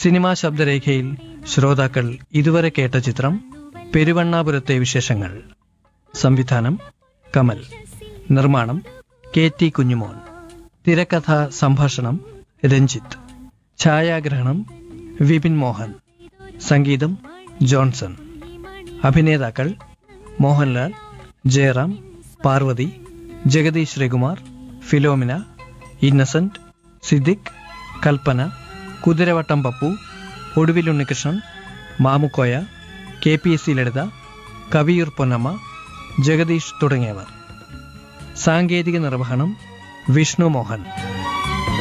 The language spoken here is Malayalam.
സിനിമാ ശബ്ദരേഖയിൽ ശ്രോതാക്കൾ ഇതുവരെ കേട്ട ചിത്രം പെരുവണ്ണാപുരത്തെ വിശേഷങ്ങൾ സംവിധാനം കമൽ നിർമ്മാണം കെ ടി കുഞ്ഞുമോൻ തിരക്കഥ സംഭാഷണം രഞ്ജിത്ത് ഛായാഗ്രഹണം വിപിൻ മോഹൻ സംഗീതം ജോൺസൺ അഭിനേതാക്കൾ Mohanlal Jayaram Parvathy Jagadish Sreekumar Philomina Innocent Siddique Kalpana Kuthiravattam Pappu Oduvil Unnikrishnan Mamukkoya K P S C Lalitha Kaviyoor Ponnamma Jagadish തുടങ്ങിയവർ സാങ്കേതിക നിർവഹണം വിഷ്ണു മോഹൻ